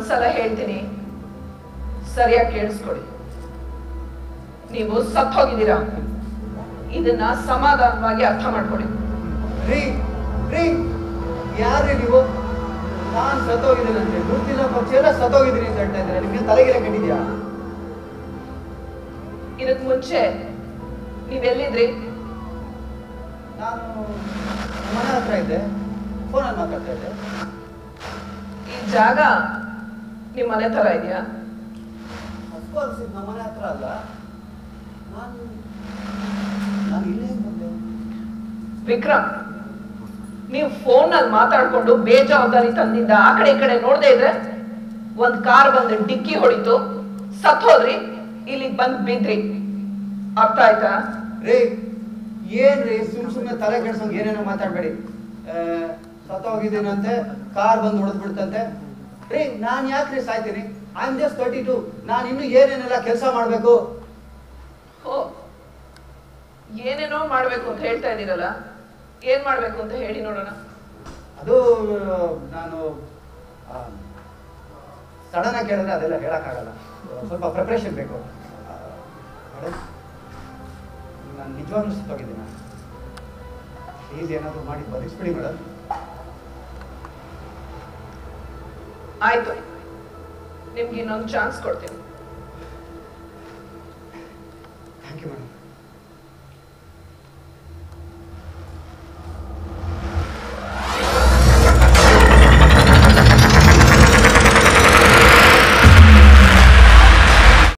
ಇನ್ನೊಂದ್ಸಲ ಹೇಳ್ತೀನಿ ಸರಿಯಾಗಿ ಕೇಳಿಸ್ಕೊಡಿ ನೀವು ಸತ್ ಹೋಗಿದ್ದೀರಾ ಇದನ್ನ ಸಮಾಧಾನವಾಗಿ ಅರ್ಥ ಮಾಡ್ಕೊಳ್ಳಿ ರೀ ರೀ ಯಾರೇ ನೀವು ನಾನು ಸತ್ತೋಗಿದ್ದೀನಿ ಅಂತೆ ಗುರುತಿನ ಪಕ್ಷ ಎಲ್ಲ ಸತ್ತೋಗಿದ್ದೀನಿ ಅಂತ ಹೇಳ್ತಾ ಇದ್ದಾರೆ ನಿಮ್ಗೆ ತಲೆಗೆಲ್ಲ ಕೆಟ್ಟಿದ್ಯಾ ಇದಕ್ ಮುಂಚೆ ನೀವೆಲ್ಲಿದ್ರಿ ನಾನು ಮನೆ ಹತ್ರ ಇದ್ದೆ ಫೋನಲ್ಲಿ ಮಾತಾಡ್ತಾ ಇದ್ದೆ ಈ ಜಾಗ ನಿಮ್ ಮನೆ ತರ ಇದೆಯಾ ಅಫ್ಕೋರ್ಸ್ ಇದು ನಮ್ಮ ಮನೆ ಹತ್ರ ಅಲ್ಲ ನಾನು ನಾನು ಇಲ್ಲೇ ಬಂದೆ ವಿಕ್ರಮ್ ನೀವು ಫೋನ್ ಅಲ್ಲಿ ಮಾತಾಡ್ಕೊಂಡು ಬೇಜವಾಬ್ದಾರಿ ತಂದಿದ್ದ ಆ ಕಡೆ ಈ ಕಡೆ ನೋಡದೆ ಇದ್ರೆ ಒಂದ್ ಕಾರ್ ಬಂದು ಡಿಕ್ಕಿ ಹೊಡಿತು ಸತ್ ಹೋದ್ರಿ ಇಲ್ಲಿಗ್ ಬಂದ್ ಬಿದ್ರಿ ಅರ್ಥ ಆಯ್ತಾ ರೀ ಏನ್ ರೀ ಸುಮ್ ಸುಮ್ನೆ ತಲೆ ಕೆಡ್ಸೋಂಗ್ ಏನೇನೋ ಮಾತಾಡ್ಬೇಡಿ ಆ, ಸತ್ತೋಗಿದ್ದೀನಂತೆ ಕಾರ್ ಬಂದು ಹೊಡೆದ್ ಬಿಡ್ತಂತೆ ರೀ ನಾನ್ ಯಾಕ್ರಿ ಸಾಯ್ತೀನಿ I am just thirty two ನಾನು ಇನ್ನು ಏನೇನೆಲ್ಲ ಕೆಲಸ ಮಾಡ್ಬೇಕು ಹೋ ಏನೇನೋ ಮಾಡ್ಬೇಕು ಅಂತ ಹೇಳ್ತಾ ಇದೀರಲ್ಲ ಏನ್ ಮಾಡ್ಬೇಕು ಅಂತ ಹೇಳಿ ನೋಡೋಣ ಅದು ನಾನು ಸಡನ್ ಆಗಿ ಕೇಳಿದ್ರೆ ಅದೆಲ್ಲ ಹೇಳಕ್ಕಾಗಲ್ಲ ಸ್ವಲ್ಪ ಪ್ರಿಪ್ರೇಷನ್ ಬೇಕು ಮೇಡಮ್ ನಾನು ನಿಜವಾಗ್ಲೂ ಸುತ್ತೋಗಿದ್ದೀನಿ ಪ್ಲೀಸ್ ಏನಾದರೂ ಮಾಡಿ ಬದಿಸ್ಬಿಡಿ ಮೇಡಮ್ ಆಯ್ತು ನಿಮ್ಗೆ ಇನ್ನೊಂದು ಚಾನ್ಸ್ ಕೊಡ್ತೀನಿ ಥ್ಯಾಂಕ್ ಯು ಮೇಡಮ್